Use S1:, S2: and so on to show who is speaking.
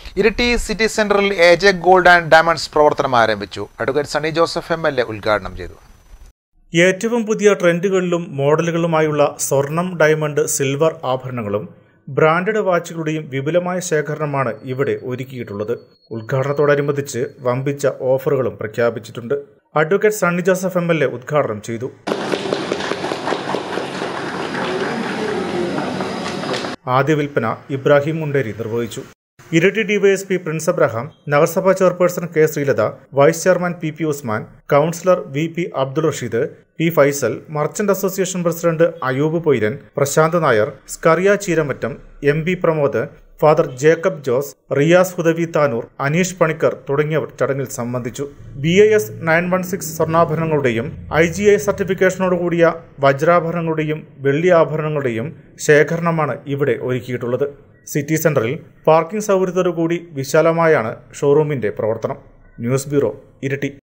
S1: Iritty city സെന്ററിൽ A J gold and diamonds പ്രവർത്തനം ആരംഭിച്ചു advocate Sunny Joseph M L A ഉദ്ഘാടനം ചെയ്തു
S2: ഏറ്റവും പുതിയ ട്രെൻഡുകളിലും മോഡലുകളുമായുള്ള സ്വർണം ഡയമണ്ട് സിൽവർ ആഭരണങ്ങളും ബ്രാൻഡഡ് വാച്ചുകളുടെയും വിപുലമായ ശേഖരണമാണ് ഇവിടെ ഒരുക്കിയിട്ടുള്ളത് ഉദ്ഘാടനത്തോടനുബന്ധിച്ച് വമ്പിച്ച ഓഫറുകളും പ്രഖ്യാപിച്ചിട്ടുണ്ട് advocate Sunny Joseph M L A ഉദ്ഘാടനം ചെയ്തു ആദ്യ വിൽപ്പന ഇബ്രാഹിം മുണ്ടേരി നിർവഹിച്ചു ഇരട്ടി ഡിവൈഎസ്പി പ്രിൻസ് അബ്രഹാം നഗരസഭാ chairperson K Sreelatha vice chairman P P Usman councillor V P Abdul Rasheed P Faisal merchant association president Ayoob Poyran Prashanth Nair Scaria Cheeramattam M B Pramod father Jacob Jose Riyas Hudawi Tanur Aneesh Panicker തുടങ്ങിയവർ ചടങ്ങിൽ സംബന്ധിച്ചു B I S nine one six സ്വർണ്ണാഭരണങ്ങളുടെയും ഐ ജി ഐ സർട്ടിഫിക്കേഷനോടുകൂടിയ വജ്രാഭരണങ്ങളുടെയും വെള്ളി ആഭരണങ്ങളുടെയും ശേഖരണമാണ് ഇവിടെ ഒരുക്കിയിട്ടുള്ളത് സിറ്റി സെന്ററിൽ പാർക്കിംഗ് സൗകര്യത്തോടുകൂടി വിശാലമായാണ് ഷോറൂമിന്റെ പ്രവർത്തനം ന്യൂസ് ബ്യൂറോ ഇരട്ടി